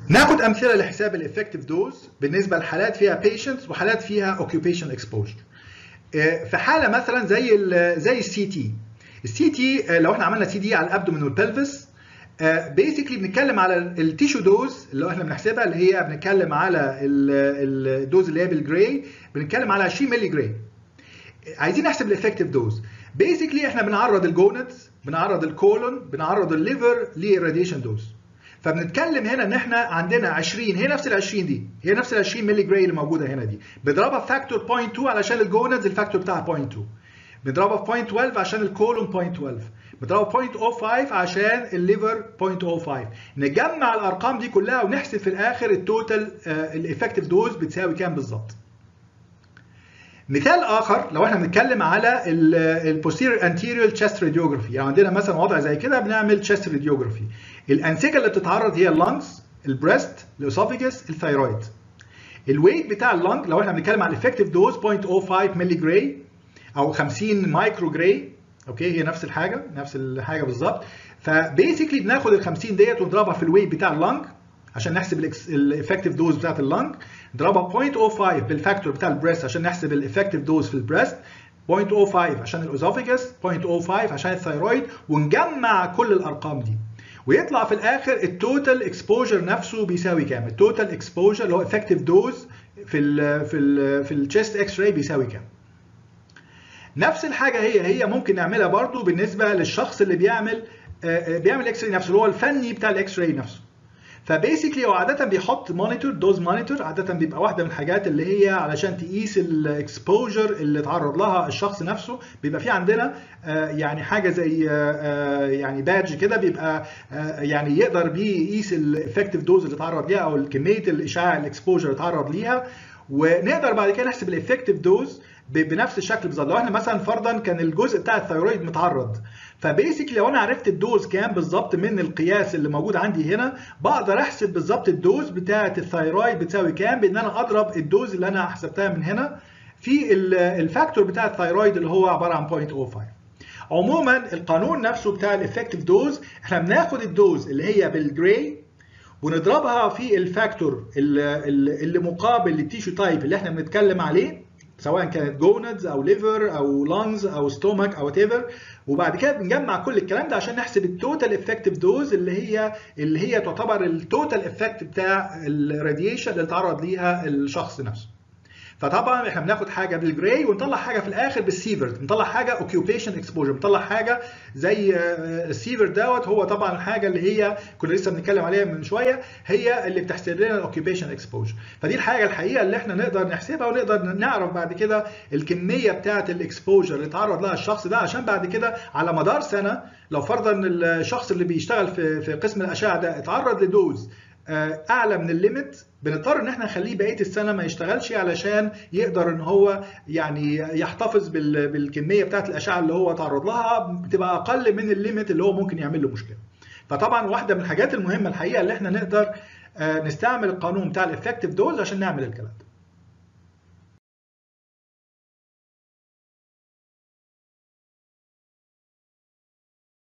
ناخد امثله لحساب الافكتيف دوز بالنسبه لحالات فيها patients وحالات فيها occupation exposure في حاله مثلا زي ال زي السي تي السي تي لو احنا عملنا سي دي على الابدومين والبلفس بيسكلي بنتكلم على التيشو دوز اللي احنا بنحسبها اللي هي بنتكلم على الدوز اللي هي بالجراي بنتكلم على 20 مللي جراي عايزين نحسب الافكتيف دوز بيسكلي احنا بنعرض الجونتس بنعرض الكولون بنعرض الليفر للراديشن دوز فبنتكلم هنا ان احنا عندنا 20 هي نفس ال 20 دي هي نفس ال 20 مللي جراي اللي موجوده هنا دي بنضربها في فاكتور 0.2 علشان الجونتس الفاكتور بتاعها 0.2 بنضربها في 0.12 عشان الكولون 0.12 بنضربها 0.05 عشان الليفر 0.05 نجمع الارقام دي كلها ونحسب في الاخر التوتال الافكتيف دوز بتساوي كام بالظبط مثال اخر لو احنا بنتكلم على البوستيريور انتيريور تشست راديوجرافي يعني عندنا مثلا وضع زي كده بنعمل تشست راديوجرافي الانسجه اللي بتتعرض هي اللنجز البريست الاسوفيجس الثايرويد الويت بتاع اللنج لو احنا بنتكلم على الافكتيف دوز 0.05 مللي جراي او 50 مايكرو جراي اوكي هي نفس الحاجه نفس الحاجه بالظبط فبيسكلي بناخد ال 50 ديت ونضربها في الويت بتاع اللنج عشان نحسب الافكتيف دوز بتاعت اللنج نضربها 0.05 بالفاكتور بتاع البريست عشان نحسب الافكتيف دوز في البريست 0.05 عشان الاوزوفيجس 0.05 عشان الثايرويد ونجمع كل الارقام دي ويطلع في الاخر التوتال اكسبوجر نفسه بيساوي كام التوتال اكسبوجر اللي هو افكتيف دوز في ال في ال في التشيست اكس راي بيساوي كام نفس الحاجه هي هي ممكن نعملها برضو بالنسبه للشخص اللي بيعمل بيعمل اكس راي نفسه اللي هو الفني بتاع الاكس راي نفسه فبيسكلي هو عاده بيحط مونيتور دوز مونيتور عاده بيبقى واحده من الحاجات اللي هي علشان تقيس الاكسبوجر اللي اتعرض لها الشخص نفسه بيبقى في عندنا يعني حاجه زي يعني بادج كده بيبقى يعني يقدر بيه يقيس الافكتيف دوز اللي اتعرض ليها او كميه الاشعاع الاكسبوجر اللي اتعرض ليها ونقدر بعد كده نحسب الافكتيف دوز بنفس الشكل بالظبط لو احنا مثلا فرضا كان الجزء بتاع الثيرويد متعرض فبيسكلي لو انا عرفت الدوز كام بالظبط من القياس اللي موجود عندي هنا بقدر احسب بالظبط الدوز بتاعه الثيرويد بتساوي كام بان انا اضرب الدوز اللي انا حسبتها من هنا في الفاكتور بتاع الثيرويد اللي هو عباره عن 0.05 عموما القانون نفسه بتاع الافكتيف دوز احنا بناخد الدوز اللي هي بالجراي ونضربها في الفاكتور اللي مقابل للتيشو تايب اللي احنا بنتكلم عليه سواء كانت جونادز او ليفر او لانجز او ستومك او ايفر وبعد كده بنجمع كل الكلام ده عشان نحسب التوتال افكتيف دوز اللي هي اللي هي تعتبر التوتال افكت بتاع الراديشن اللي اتعرض ليها الشخص نفسه فطبعا احنا بناخد حاجه بالجراي ونطلع حاجه في الاخر بالسيفرت نطلع حاجه اوكيوبيشن اكسبوجر بنطلع حاجه زي السيفر دوت هو طبعا الحاجه اللي هي كنا لسه بنتكلم عليها من شويه هي اللي بتحسب لنا الاوكيوبيشن اكسبوجر فدي الحاجه الحقيقه اللي احنا نقدر نحسبها ونقدر نعرف بعد كده الكميه بتاعه الاكسبوجر اللي اتعرض لها الشخص ده عشان بعد كده على مدار سنه لو فرضا ان الشخص اللي بيشتغل في في قسم الاشعه ده اتعرض لدوز اعلى من الليميت بنضطر ان احنا نخليه بقيه السنه ما يشتغلش علشان يقدر ان هو يعني يحتفظ بالكميه بتاعه الاشعه اللي هو تعرض لها بتبقى اقل من الليميت اللي هو ممكن يعمل له مشكله. فطبعا واحده من الحاجات المهمه الحقيقه اللي احنا نقدر نستعمل القانون بتاع الافكتيف دوز عشان نعمل الكلام ده.